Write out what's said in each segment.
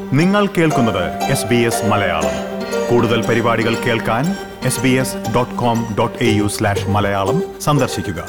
നിങ്ങൾ കേൾക്കുന്നത് S B S Malayalam കൂടുതൽ പരിപാടികൾ കേൾക്കാൻ S B S dot com dot A U slash Malayalam സന്ദർശിക്കുക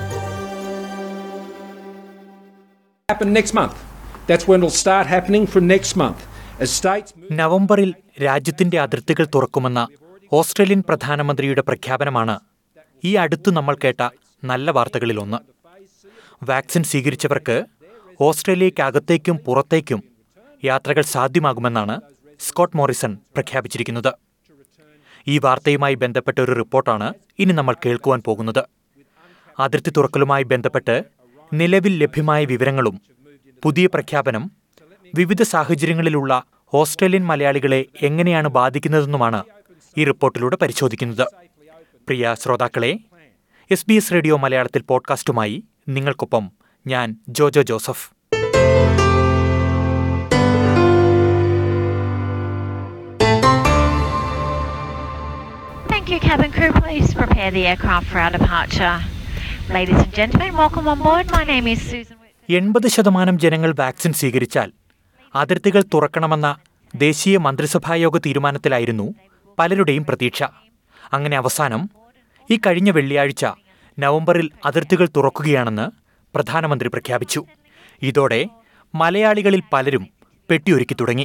happen next month. That's when it'll start happening from next month. As states move നവംബറിൽ രാജ്യത്തിന്റെ അതിർത്തികൾ തുറക്കുമെന്ന ഓസ്ട്രേലിയൻ പ്രധാനമന്ത്രിയുടെ പ്രഖ്യാപനമാണ് ഈ അടുത്തു നമ്മൾ കേട്ട നല്ല വാർത്തകളിലൊന്ന് വാക്സിൻ സ്വീകരിച്ചവർക്ക് ഓസ്ട്രേലിയക്കകത്തേക്കും പുറത്തേക്കും യാത്രകൾ സാധ്യമാകുമെന്നാണ് സ്കോട്ട് മോറിസൺ പ്രഖ്യാപിച്ചിരിക്കുന്നത് ഈ വാർത്തയുമായി ബന്ധപ്പെട്ട ഒരു റിപ്പോർട്ടാണ് ഇനി നമ്മൾ കേൾക്കുവാൻ പോകുന്നത് അതിർത്തി തുറക്കലുമായി ബന്ധപ്പെട്ട് നിലവിൽ ലഭ്യമായ വിവരങ്ങളും പുതിയ പ്രഖ്യാപനം വിവിധ സാഹചര്യങ്ങളിലുള്ള ഓസ്ട്രേലിയൻ മലയാളികളെ എങ്ങനെയാണ് ബാധിക്കുന്നതെന്നുമാണ് ഈ റിപ്പോർട്ടിലൂടെ പരിശോധിക്കുന്നത് പ്രിയ ശ്രോതാക്കളെ എസ് ബി എസ് റേഡിയോ മലയാളത്തിൽ പോഡ്കാസ്റ്റുമായി നിങ്ങൾക്കൊപ്പം ഞാൻ Jojo Joseph Thank you, cabin crew. Please prepare the aircraft for our departure. Ladies and gentlemen, welcome on board. My name is Susan. Whit- എൺപത് ശതമാനം ജനങ്ങൾ വാക്സിൻ സ്വീകരിച്ചാൽ അതിർത്തികൾ തുറക്കണമെന്ന ദേശീയ മന്ത്രിസഭായോഗ തീരുമാനത്തിലായിരുന്നു പലരുടെയും പ്രതീക്ഷ അങ്ങനെ അവസാനം ഈ കഴിഞ്ഞ വെള്ളിയാഴ്ച നവംബറിൽ അതിർത്തികൾ തുറക്കുകയാണെന്ന് പ്രധാനമന്ത്രി പ്രഖ്യാപിച്ചു ഇതോടെ മലയാളികളിൽ പലരും പെട്ടിയൊരുക്കി തുടങ്ങി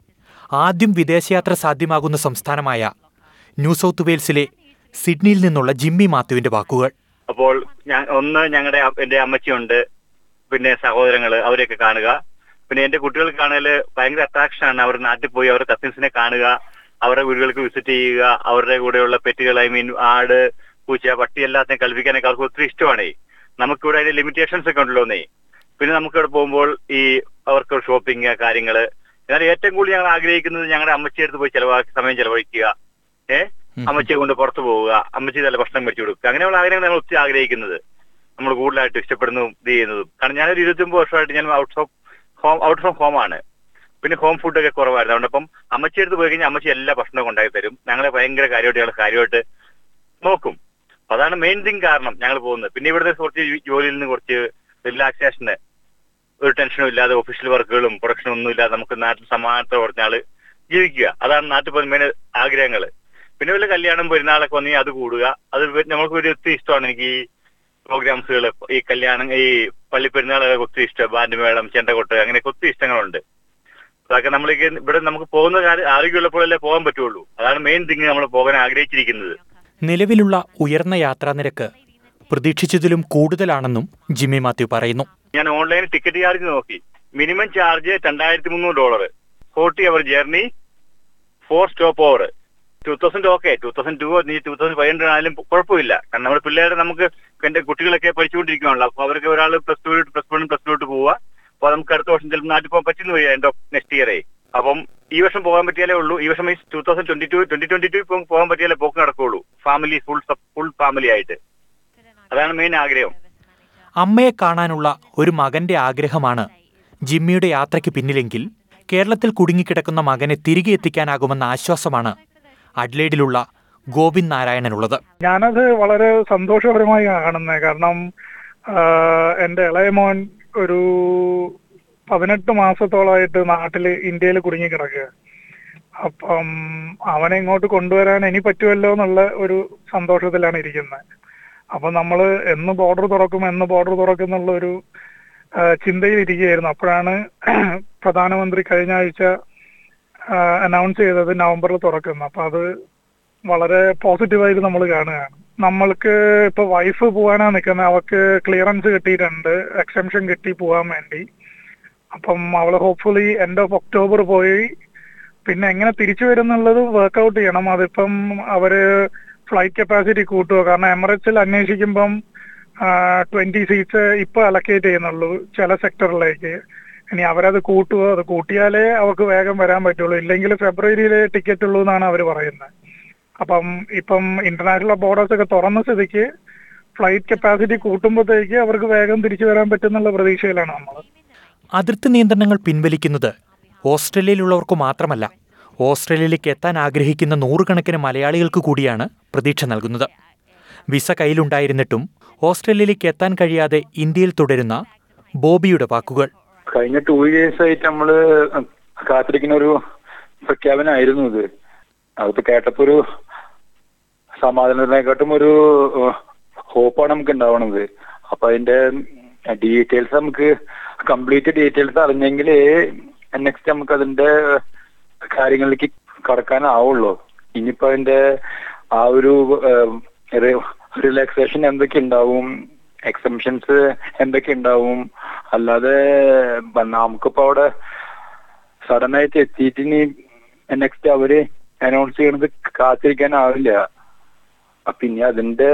ആദ്യം വിദേശയാത്ര സാധ്യമാകുന്ന സംസ്ഥാനമായ ന്യൂ സൗത്ത് വെയിൽസിലെ സിഡ്നിയിൽ നിന്നുള്ള ജിമ്മി മാത്യുവിന്റെ വാക്കുകൾ അപ്പോൾ ഞാൻ ഒന്ന് ഞങ്ങളുടെ എന്റെ അമ്മച്ചിയുണ്ട് പിന്നെ സഹോദരങ്ങള് അവരെയൊക്കെ കാണുക പിന്നെ എന്റെ കുട്ടികൾക്ക് കാണല് ഭയങ്കര അട്രാക്ഷൻ ആണ് അവർ നാട്ടിൽ പോയി അവരുടെ കസിൻസിനെ കാണുക അവരുടെ വീടുകൾക്ക് വിസിറ്റ് ചെയ്യുക അവരുടെ കൂടെയുള്ള പെറ്റുകൾ ഐ മീൻ ആട് പൂച്ച പട്ടി എല്ലാത്തിനെയും കളിപ്പിക്കാനൊക്കെ അവർക്ക് ഒത്തിരി ഇഷ്ടമാണേ നമുക്കിവിടെ അതിന്റെ ലിമിറ്റേഷൻസ് ഒക്കെ ഉണ്ടല്ലോന്നേ പിന്നെ നമുക്കിവിടെ പോകുമ്പോൾ ഈ അവർക്ക് ഷോപ്പിംഗ് കാര്യങ്ങള് എന്നാൽ ഏറ്റവും കൂടുതൽ ഞങ്ങൾ ആഗ്രഹിക്കുന്നത് ഞങ്ങളുടെ അമ്മച്ചിയുടെ അടുത്ത് പോയി ചെലവാക്കി സമയം ചെലവഴിക്കുക ഏഹ് അമ്മച്ചിയെ കൊണ്ട് പുറത്തു പോവുക അമ്മച്ചി നല്ല ഭക്ഷണം വെച്ചു കൊടുക്കുക അങ്ങനെയുള്ള ആഗ്രഹങ്ങൾ നമ്മൾ ഒത്തിരി ആഗ്രഹിക്കുന്നത് നമ്മൾ കൂടുതലായിട്ട് ഇഷ്ടപ്പെടുന്നതും ഇത് ചെയ്യുന്നതും കാരണം ഞാനൊരു ഇരുപത്തിയൊമ്പത് വർഷമായിട്ട് ഞാൻ out of home out from home ആണ് പിന്നെ ഹോം ഫുഡൊക്കെ കുറവായിരുന്നു അതുകൊണ്ട് അപ്പം അമ്മച്ചി അടുത്ത് പോയി കഴിഞ്ഞാൽ അമ്മച്ചി എല്ലാ ഭക്ഷണവും ഉണ്ടാക്കി തരും ഞങ്ങളെ ഭയങ്കര കാര്യമായിട്ട് ഞങ്ങൾ കാര്യമായിട്ട് നോക്കും അപ്പൊ അതാണ് മെയിൻ തിങ് കാരണം ഞങ്ങൾ പോകുന്നത് പിന്നെ ഇവിടുത്തെ കുറച്ച് ജോലിയിൽ നിന്ന് കുറച്ച് റിലാക്സേഷന് ഒരു ടെൻഷനും ഇല്ലാതെ ഒഫീഷ്യൽ വർക്കുകളും പ്രൊഡക്ഷനും ഒന്നും ഇല്ലാതെ നമുക്ക് നാട്ടിൽ സമാനത്തോടെ കുറച്ച് നാള് ജീവിക്കുക അതാണ് നാട്ടിൽ പോകുന്ന മെയിൻ ആഗ്രഹങ്ങൾ പിന്നെ വല്ല കല്യാണം പെരുന്നാളൊക്കെ വന്നാൽ അത് കൂടുക അത് നമുക്ക് ഒരു ഒത്തിരി ഇഷ്ടമാണ് എനിക്ക് ഈ പ്രോഗ്രാംസുകൾ ഈ കല്യാണം ഈ പള്ളി പെരുന്നാളൊക്കെ ഒത്തിരി ഇഷ്ടം ബാൻഡ് മേളം ചെണ്ടകൊട്ട് അങ്ങനെയൊക്കെ ഒത്തിരി ഇഷ്ടങ്ങളുണ്ട് അതൊക്കെ നമ്മളേക്ക് ഇവിടെ നമുക്ക് പോകുന്ന കാര്യം ആരോഗ്യമുള്ളപ്പോഴല്ലേ പോകാൻ പറ്റുള്ളൂ അതാണ് മെയിൻ തിങ് നമ്മൾ പോകാൻ ആഗ്രഹിച്ചിരിക്കുന്നത് നിലവിലുള്ള ഉയർന്ന യാത്രാനിരക്ക് പ്രതീക്ഷിച്ചതിലും കൂടുതലാണെന്നും ജിമ്മി മാത്യു പറയുന്നു ഞാൻ ഓൺലൈൻ ടിക്കറ്റ് ചാർജ് നോക്കി മിനിമം ചാർജ് രണ്ടായിരത്തി മുന്നൂറ് dollar forty hour journey four stop over two thousand okay two thousand to നീ ടൂ തൗസൻഡ് ഫൈവ് ഹൺഡ്രഡ് ആയാലും കുഴപ്പമില്ല കാരണം നമ്മുടെ പിള്ളേരെ നമുക്ക് എന്റെ കുട്ടികളൊക്കെ പഠിച്ചുകൊണ്ടിരിക്കുകയാണല്ലോ അപ്പൊ അവർക്ക് ഒരാൾ plus two plus one plus two പോവുക അപ്പൊ നമുക്ക് അടുത്ത വർഷം ചിലപ്പോൾ നാട്ടിൽ പോകാൻ പറ്റുന്ന വരിക എൻഡ് ഓഫ് നെക്സ്റ്റ് ഇയറേ അപ്പം ഈ വർഷം പോകാൻ പറ്റിയാലേ ഉള്ളൂ ഈ വർഷം ഈ two thousand twenty two twenty twenty two ഇപ്പം പോകാൻ പറ്റിയാലേ പോക്ക് നടക്കുള്ളൂ ഫാമിലി ഫുൾ ഫുൾ ഫാമിലി ആയിട്ട് അതാണ് മെയിൻ ആഗ്രഹം അമ്മയെ കാണാനുള്ള ഒരു മകന്റെ ആഗ്രഹമാണ് ജിമ്മിയുടെ യാത്രയ്ക്ക് പിന്നിലെങ്കിൽ കേരളത്തിൽ കുടുങ്ങിക്കിടക്കുന്ന മകനെ തിരികെ എത്തിക്കാനാകുമെന്ന ആശ്വാസമാണ് അഡ്ലേഡിലുള്ള ഗോവിന്ദ് നാരായണനുള്ളത് ഞാനത് വളരെ സന്തോഷകരമായി കാണുന്നത് കാരണം ആഹ്, എൻ്റെ ഇളയ മോൻ ഒരു പതിനെട്ട് മാസത്തോളമായിട്ട് നാട്ടിൽ ഇന്ത്യയിൽ കുടുങ്ങി കിടക്കുക അപ്പം അവനെ ഇങ്ങോട്ട് കൊണ്ടുവരാൻ ഇനി പറ്റുമല്ലോ എന്നുള്ള ഒരു സന്തോഷത്തിലാണ് ഇരിക്കുന്നത് അപ്പൊ നമ്മൾ എന്ന് ബോർഡർ തുറക്കും എന്ന് ബോർഡർ തുറക്കും എന്നുള്ള ഒരു ആഹ്, ചിന്തയിൽ ഇരിക്കുകയായിരുന്നു അപ്പോഴാണ് പ്രധാനമന്ത്രി കഴിഞ്ഞ ആഴ്ച അനൗൺസ് ചെയ്തത് നവംബറിൽ തുറക്കുന്നത് അപ്പൊ അത് വളരെ പോസിറ്റീവായിട്ട് നമ്മൾ കാണുകയാണ് നമ്മൾക്ക് ഇപ്പൊ വൈഫ് പോകാനാ നിൽക്കുന്നത് അവൾക്ക് ക്ലിയറൻസ് കിട്ടിയിട്ടുണ്ട് എക്സംഷൻ കിട്ടി പോകാൻ വേണ്ടി അപ്പം അവള് ഹോപ്പ്ഫുള്ളി എൻഡ് ഓഫ് ഒക്ടോബർ പോയി പിന്നെ എങ്ങനെ തിരിച്ചു വരുന്നുള്ളത് വർക്ക്ഔട്ട് ചെയ്യണം അതിപ്പം അവര് ഫ്ലൈറ്റ് കപ്പാസിറ്റി കൂട്ടുക കാരണം എമിറേറ്റ്സിൽ അന്വേഷിക്കുമ്പം ട്വന്റി സീറ്റ്സ് ഇപ്പൊ അലക്കേറ്റ് ചെയ്യുന്നുള്ളൂ ചില സെക്ടറിലേക്ക് ഇനി അവരത് കൂട്ടുക അത് കൂട്ടിയാലേ അവർക്ക് വേഗം വരാൻ പറ്റുള്ളൂ ഇല്ലെങ്കിൽ ഫെബ്രുവരിയിലെ ടിക്കറ്റ് ഉള്ളൂ എന്നാണ് അവർ പറയുന്നത് അപ്പം ഇപ്പം ഇന്റർനാഷണൽ ബോർഡേഴ്സ് ഒക്കെ തുറന്ന സ്ഥിതിക്ക് ഫ്ലൈറ്റ് കപ്പാസിറ്റി കൂട്ടുമ്പോഴത്തേക്ക് അവർക്ക് വേഗം തിരിച്ചു വരാൻ പറ്റുന്നുള്ള പ്രതീക്ഷയിലാണ് നമ്മൾ അതിർത്തി നിയന്ത്രണങ്ങൾ പിൻവലിക്കുന്നത് ഓസ്ട്രേലിയയിലുള്ളവർക്ക് മാത്രമല്ല ഓസ്ട്രേലിയയിലേക്ക് എത്താൻ ആഗ്രഹിക്കുന്ന നൂറുകണക്കിന് മലയാളികൾക്ക് കൂടിയാണ് പ്രതീക്ഷ നൽകുന്നത് വിസ കയ്യിലുണ്ടായിരുന്നിട്ടും ഓസ്ട്രേലിയയിലേക്ക് എത്താൻ കഴിയാതെ ഇന്ത്യയിൽ തുടരുന്ന ബോബിയുടെ വാക്കുകൾ കഴിഞ്ഞ ടു ഇയേഴ്സ് ആയിട്ട് നമ്മള് കാത്തിരിക്കുന്ന ഒരു പ്രഖ്യാപനമായിരുന്നു ഇത് അതിപ്പോ കേട്ടപ്പോ ഒരു സമാധാനത്തിനെക്കാട്ടും ഒരു ഹോപ്പാണ് നമുക്ക് ഉണ്ടാവണത് അപ്പൊ അതിന്റെ ഡീറ്റെയിൽസ് നമുക്ക് കംപ്ലീറ്റ് ഡീറ്റെയിൽസ് അറിഞ്ഞെങ്കിലേ നെക്സ്റ്റ് നമുക്ക് അതിന്റെ കാര്യങ്ങളിലേക്ക് കടക്കാനാവുള്ളൂ ഇനിയിപ്പോ അതിന്റെ ആ ഒരു റിലാക്സേഷൻ എന്തൊക്കെ ഉണ്ടാവും എക്സംഷൻസ് എന്തൊക്കെ ഉണ്ടാവും അല്ലാതെ ബ- നമുക്കിപ്പോ അവിടെ സഡൻ ആയിട്ട് എത്തിയിട്ട് ഇനി നെക്സ്റ്റ് അവര് അനൗൺസ് ചെയ്യണത് കാത്തിരിക്കാനാവില്ല അപ്പൊ ഇനി അതിന്റെ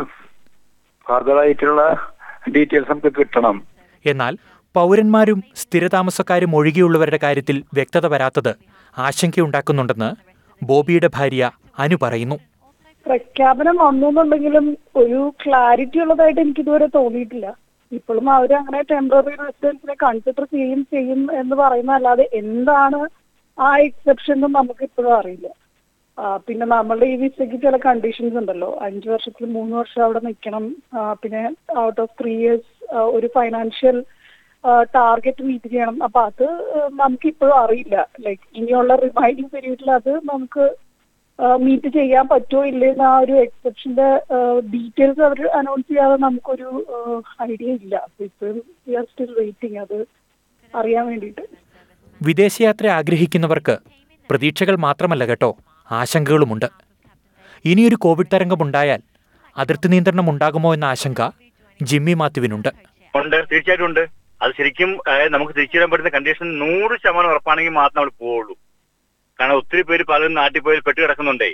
ഫർദർ ആയിട്ടുള്ള ഡീറ്റെയിൽസ് നമുക്ക് കിട്ടണം എന്നാൽ പൗരന്മാരും സ്ഥിരതാമസക്കാരും ഒഴികെയുള്ളവരുടെ കാര്യത്തിൽ വ്യക്തത വരാത്തത് ആശങ്കയുണ്ടാക്കുന്നുണ്ടെന്ന് ബോബിയുടെ ഭാര്യ അനു പറയുന്നു പ്രഖ്യാപനം വന്നു എന്നുണ്ടെങ്കിലും ഒരു ക്ലാരിറ്റി ഉള്ളതായിട്ട് എനിക്ക് ഇതുവരെ തോന്നിയിട്ടില്ല ഇപ്പോഴും അവർ അങ്ങനെ ടെമ്പററി റെസിഡൻസിനെ കൺസിഡർ ചെയ്യും ചെയ്യും എന്ന് പറയുന്നതല്ലാതെ എന്താണ് ആ എക്സെപ്ഷൻ എന്ന് നമുക്ക് ഇപ്പോഴും അറിയില്ല ആ, പിന്നെ നമ്മളുടെ ഈ വിസയ്ക്ക് ചില കണ്ടീഷൻസ് ഉണ്ടല്ലോ അഞ്ചു വർഷത്തിൽ മൂന്ന് വർഷം അവിടെ നിൽക്കണം ആ, പിന്നെ ഔട്ട് ഓഫ് ത്രീ ഇയേഴ്സ് ഒരു ഫൈനാൻഷ്യൽ ടാർഗറ്റ് മീറ്റ് ചെയ്യണം അപ്പൊ അത് നമുക്ക് ഇപ്പോഴും അറിയില്ല ലൈക്ക് ഇനിയുള്ള റിമൈനിങ് പീരീഡിൽ അത് നമുക്ക് മീറ്റ് ചെയ്യാൻ പറ്റുമോ ഇല്ലെന്ന് ആ ഒരു എക്സെപ്ഷന്റെ ഡീറ്റെയിൽസ് അവർ അനൗൺസ് ചെയ്യാതെ നമുക്കൊരു ഐഡിയ ഇല്ല അപ്പൊ ഇപ്പോഴും വി ആർ സ്റ്റിൽ വെയിറ്റിംഗ് അത് അറിയാൻ വേണ്ടിയിട്ട് വിദേശയാത്ര ആഗ്രഹിക്കുന്നവർക്ക് പ്രതീക്ഷകൾ മാത്രമല്ല കേട്ടോ ആശങ്കകളുമുണ്ട് ഇനിയൊരു കോവിഡ് തരംഗമുണ്ടായാൽ അതിർത്തി നിയന്ത്രണം ഉണ്ടാകുമോ എന്ന ആശങ്ക ജിമ്മി മാത്യുവിനുണ്ട് ഉണ്ട് തീർച്ചയായിട്ടും ഉണ്ട് അത് ശരിക്കും അതായത് നമുക്ക് തിരിച്ചു വരാൻ പറ്റുന്ന കണ്ടീഷൻ നൂറ് ശതമാനം ഉറപ്പാണെങ്കിൽ മാത്രം നമ്മൾ പോവുള്ളൂ കാരണം ഒത്തിരി പേര് പലരും നാട്ടിൽ പോയി പെട്ട് കിടക്കുന്നുണ്ടേ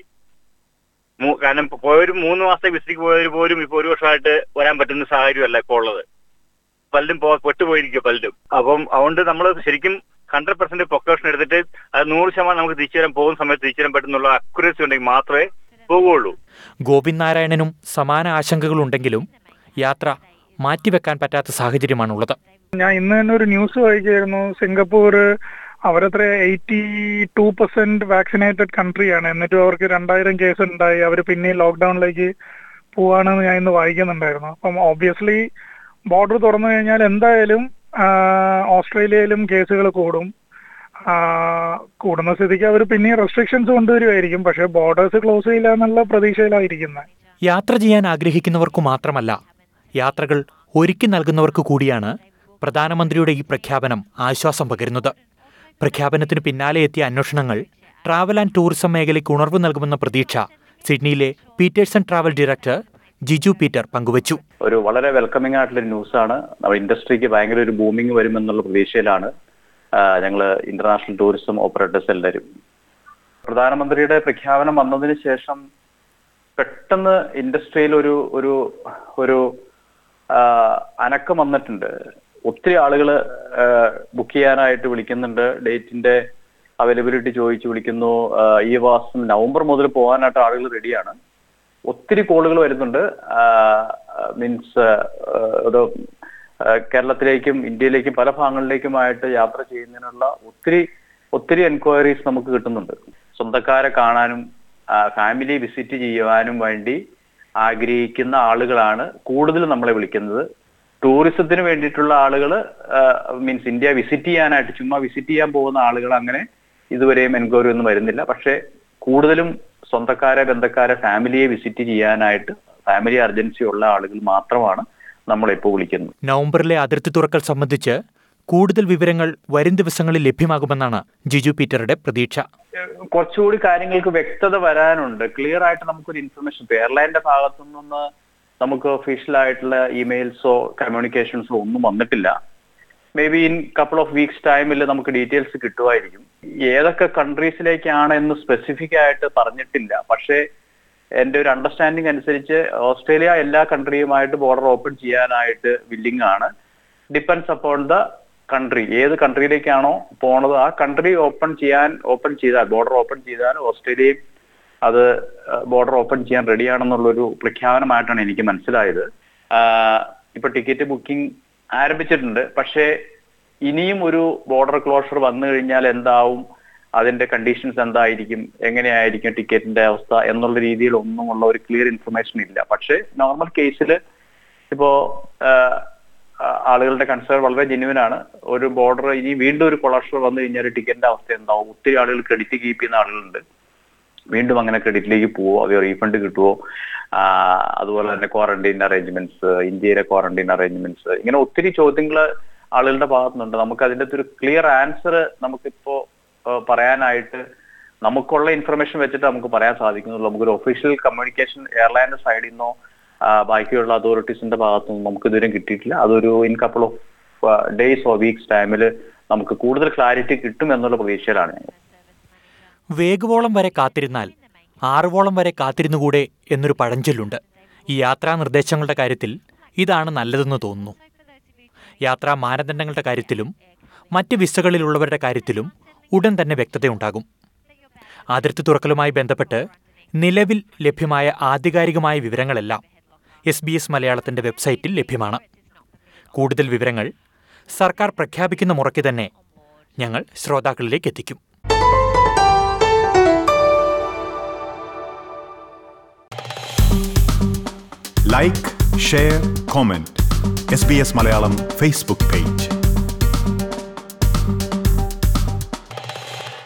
മൂ- കാരണം ഇപ്പൊ പോയൊരു മൂന്ന് മാസത്തെ വിസിറ്റിക്ക് പോയവർ പോലും ഇപ്പൊ ഒരു വർഷമായിട്ട് വരാൻ പറ്റുന്ന സാഹചര്യമല്ല ഇപ്പോൾ ഉള്ളത് പലരും പോ പെട്ടുപോയിരിക്കും പലരും അപ്പം അതുകൊണ്ട് നമ്മൾ ശരിക്കും ഹൺഡ്രഡ് പെർസെന്റ് പൊക്കോഷൻ എടുത്തിട്ട് അത് നൂറ് ശതമാനം നമുക്ക് തിരിച്ചു വരാൻ പോകുന്ന സമയത്ത് തിരിച്ചു വരാൻ പറ്റുന്നുള്ള അക്യുറസി ഉണ്ടെങ്കിൽ മാത്രമേ പോകുള്ളൂ ഗോവിന്ദ് നാരായണനും സമാന ആശങ്കകളുണ്ടെങ്കിലും യാത്ര മാറ്റിവെക്കാൻ പറ്റാത്ത സാഹചര്യമാണുള്ളത് ഞാൻ ഇന്ന് തന്നെ ഒരു ന്യൂസ് വായിച്ചായിരുന്നു സിംഗപ്പൂർ അവരത്ര എയ്റ്റി ടു പെർസെന്റ് വാക്സിനേറ്റഡ് കൺട്രിയാണ് എന്നിട്ടും അവർക്ക് രണ്ടായിരം കേസ് ഉണ്ടായി അവർ പിന്നെ ലോക്ക്ഡൌണിലേക്ക് പോവാണെന്ന് ഞാൻ ഇന്ന് വായിക്കുന്നുണ്ടായിരുന്നു അപ്പം ഓബ്വിയസ്ലി ബോർഡർ തുറന്നു കഴിഞ്ഞാൽ എന്തായാലും ആ, ഓസ്ട്രേലിയയിലും കേസുകൾ കൂടും ആ, കൂടുന്ന സ്ഥിതിക്ക് അവർ പിന്നെ റെസ്ട്രിക്ഷൻസ് കൊണ്ടുവരുമായിരിക്കും പക്ഷെ ബോർഡേഴ്സ് ക്ലോസ് ചെയ്യില്ല എന്നുള്ള പ്രതീക്ഷയിലായിരിക്കുന്നത് യാത്ര ചെയ്യാൻ ആഗ്രഹിക്കുന്നവർക്കു മാത്രമല്ല യാത്രകൾ ഒരുക്കി നൽകുന്നവർക്ക് കൂടിയാണ് പ്രധാനമന്ത്രിയുടെ ഈ പ്രഖ്യാപനം ആശ്വാസം പകരുന്നത് പ്രഖ്യാപനത്തിന് പിന്നാലെ എത്തിയ അന്വേഷണങ്ങൾ ട്രാവൽ ആൻഡ് ടൂറിസം മേഖലയ്ക്ക് ഉണർവ് നൽകുമെന്ന പ്രതീക്ഷ സിഡ്നിയിലെ Peterson travel director Jiju Peter പങ്കുവച്ചു ഒരു വളരെ വെൽക്കമിംഗ് ആയിട്ടുള്ള ന്യൂസാണ് നമ്മുടെ ഇൻഡസ്ട്രിക്ക് ഭയങ്കര ഒരു ബൂമിംഗ് വരുമെന്നുള്ള പ്രതീക്ഷയിലാണ് ഞങ്ങൾ ഇന്റർനാഷണൽ ടൂറിസം ഓപ്പറേറ്റേഴ്സ് എല്ലാവരും പ്രധാനമന്ത്രിയുടെ പ്രഖ്യാപനം വന്നതിന് ശേഷം പെട്ടെന്ന് ഇൻഡസ്ട്രിയിൽ ഒരു ഒരു ഒരു ആ, അനക്കം വന്നിട്ടുണ്ട് ഒത്തിരി ആളുകൾ ബുക്ക് ചെയ്യാനായിട്ട് വിളിക്കുന്നുണ്ട് ഡേറ്റിന്റെ അവൈലബിലിറ്റി ചോദിച്ചു വിളിക്കുന്നു ആ, ഈ മാസം നവംബർ മുതൽ പോകാനായിട്ട് ആളുകൾ റെഡിയാണ് ഒത്തിരി കോളുകൾ വരുന്നുണ്ട് മീൻസ് ഒരു ആ, കേരളത്തിലേക്കും ഇന്ത്യയിലേക്കും പല ഭാഗങ്ങളിലേക്കുമായിട്ട് യാത്ര ചെയ്യുന്നതിനുള്ള ഒത്തിരി ഒത്തിരി എൻക്വയറീസ് നമുക്ക് കിട്ടുന്നുണ്ട് സ്വന്തക്കാരെ കാണാനും ഫാമിലി വിസിറ്റ് ചെയ്യുവാനും വേണ്ടി ആഗ്രഹിക്കുന്ന ആളുകളാണ് കൂടുതൽ നമ്മളെ വിളിക്കുന്നത് ടൂറിസത്തിന് വേണ്ടിയിട്ടുള്ള ആളുകൾ മീൻസ് ഇന്ത്യ വിസിറ്റ് ചെയ്യാനായിട്ട് ചുമ്മാ വിസിറ്റ് ചെയ്യാൻ പോകുന്ന ആളുകൾ അങ്ങനെ ഇതുവരെയും എൻക്വയറി ഒന്നും വരുന്നില്ല പക്ഷേ കൂടുതലും സ്വന്തക്കാരെ ബന്ധക്കാരെ ഫാമിലിയെ വിസിറ്റ് ചെയ്യാനായിട്ട് ഫാമിലി അർജൻസി ഉള്ള ആളുകൾ മാത്രമാണ് നമ്മളിപ്പോൾ വിളിക്കുന്നത് നവംബറിലെ അതിർത്തി തുറക്കൽ സംബന്ധിച്ച് കൂടുതൽ വിവരങ്ങൾ വരും ദിവസങ്ങളിൽ ലഭ്യമാകുമെന്നാണ് ജിജു പീറ്ററുടെ പ്രതീക്ഷ കുറച്ചുകൂടി കാര്യങ്ങൾക്ക് വ്യക്തത വരാനുണ്ട് ക്ലിയർ ആയിട്ട് നമുക്കൊരു ഇൻഫർമേഷൻ എയർലൈനിന്റെ ഭാഗത്തു നിന്ന് നമുക്ക് ഒഫീഷ്യൽ ആയിട്ടുള്ള ഇമെയിൽസോ കമ്മ്യൂണിക്കേഷൻസോ ഒന്നും വന്നിട്ടില്ല may be in couple of weeks ടൈമിൽ നമുക്ക് ഡീറ്റെയിൽസ് കിട്ടുമായിരിക്കും ഏതൊക്കെ കൺട്രീസിലേക്കാണ് എന്ന് സ്പെസിഫിക് ആയിട്ട് പറഞ്ഞിട്ടില്ല പക്ഷേ എന്റെ ഒരു അണ്ടർസ്റ്റാൻഡിംഗ് അനുസരിച്ച് ഓസ്ട്രേലിയ എല്ലാ കൺട്രിയുമായിട്ട് ബോർഡർ ഓപ്പൺ ചെയ്യാനായിട്ട് വില്ലിംഗ് ആണ് ഡിപ്പെൻസ് അപ്പോൺ ദ കൺട്രി ഏത് കൺട്രിയിലേക്കാണോ പോണത് ആ കൺട്രി ഓപ്പൺ ചെയ്യാൻ ഓപ്പൺ ചെയ്താൽ ബോർഡർ ഓപ്പൺ ചെയ്താൽ ഓസ്ട്രേലിയയും അത് ബോർഡർ ഓപ്പൺ ചെയ്യാൻ റെഡിയാണെന്നുള്ളൊരു പ്രഖ്യാപനമായിട്ടാണ് എനിക്ക് മനസ്സിലായത് ആഹ് ഇപ്പൊ ടിക്കറ്റ് ബുക്കിംഗ് ആരംഭിച്ചിട്ടുണ്ട് പക്ഷേ ഇനിയും ഒരു ബോർഡർ ക്ലോഷർ വന്നു കഴിഞ്ഞാൽ എന്താവും അതിന്റെ കണ്ടീഷൻസ് എന്തായിരിക്കും എങ്ങനെയായിരിക്കും ടിക്കറ്റിന്റെ അവസ്ഥ എന്നുള്ള രീതിയിൽ ഒന്നുമുള്ള ഒരു ക്ലിയർ ഇൻഫർമേഷൻ ഇല്ല പക്ഷേ നോർമൽ കേസിൽ ഇപ്പോ ആഹ് ആ, ആളുകളുടെ കൺസേൺ വളരെ ജെന്യുവൻ ആണ് ഒരു ബോർഡർ ഇനി വീണ്ടും ഒരു കൊളാപ്ഷൻ വന്നു കഴിഞ്ഞാൽ ടിക്കറ്റിന്റെ അവസ്ഥ എന്താവും ഒത്തിരി ആളുകൾ ക്രെഡിറ്റ് കീപ്പ് ചെയ്യുന്ന ആളുകളുണ്ട് വീണ്ടും അങ്ങനെ ക്രെഡിറ്റിലേക്ക് പോവോ അവയോ റീഫണ്ട് കിട്ടുമോ ആ, അതുപോലെ തന്നെ ക്വാറന്റൈൻ അറേഞ്ച്മെന്റ്സ് ഇന്ത്യയിലെ ക്വാറന്റൈൻ അറേഞ്ച്മെന്റ്സ് ഇങ്ങനെ ഒത്തിരി ചോദ്യങ്ങൾ ആളുകളുടെ ഭാഗത്തുനിന്നുണ്ട് നമുക്ക് അതിന്റെ ഒരു ക്ലിയർ ആൻസർ നമുക്കിപ്പോ ആ, പറയാനായിട്ട് നമുക്കുള്ള ഇൻഫർമേഷൻ വെച്ചിട്ട് നമുക്ക് പറയാൻ സാധിക്കുന്നുള്ളൂ നമുക്കൊരു ഒഫീഷ്യൽ കമ്മ്യൂണിക്കേഷൻ എയർലൈൻ്റെ സൈഡിൽ നിന്നോ ആ, ബാക്കിയുള്ള അതോറിറ്റീസിന്റെ ഭാഗത്തു നിന്നും നമുക്ക് ഇതുവരെ കിട്ടിയിട്ടില്ല അതൊരു in couple of days or weeks ടൈമിൽ നമുക്ക് കൂടുതൽ ക്ലാരിറ്റി കിട്ടും എന്നുള്ള പ്രതീക്ഷയിലാണ് ഞങ്ങൾ വേഗവോളം വരെ കാത്തിരുന്നാൽ ആറുവോളം വരെ കാത്തിരുന്നുകൂടെ എന്നൊരു പഴഞ്ചൊല്ലുണ്ട് ഈ യാത്രാ നിർദ്ദേശങ്ങളുടെ കാര്യത്തിൽ ഇതാണ് നല്ലതെന്ന് തോന്നുന്നു യാത്രാ മാനദണ്ഡങ്ങളുടെ കാര്യത്തിലും മറ്റ് വിസകളിലുള്ളവരുടെ കാര്യത്തിലും ഉടൻ തന്നെ വ്യക്തതയുണ്ടാകും അതിർത്തി തുറക്കലുമായി ബന്ധപ്പെട്ട് നിലവിൽ ലഭ്യമായ ആധികാരികമായ വിവരങ്ങളെല്ലാം എസ് ബി എസ് മലയാളത്തിന്റെ വെബ്സൈറ്റിൽ ലഭ്യമാണ് കൂടുതൽ വിവരങ്ങൾ സർക്കാർ പ്രഖ്യാപിക്കുന്ന മുറയ്ക്ക് തന്നെ ഞങ്ങൾ ശ്രോതാക്കളിലേക്ക് എത്തിക്കും like share comment S B S Malayalam Facebook page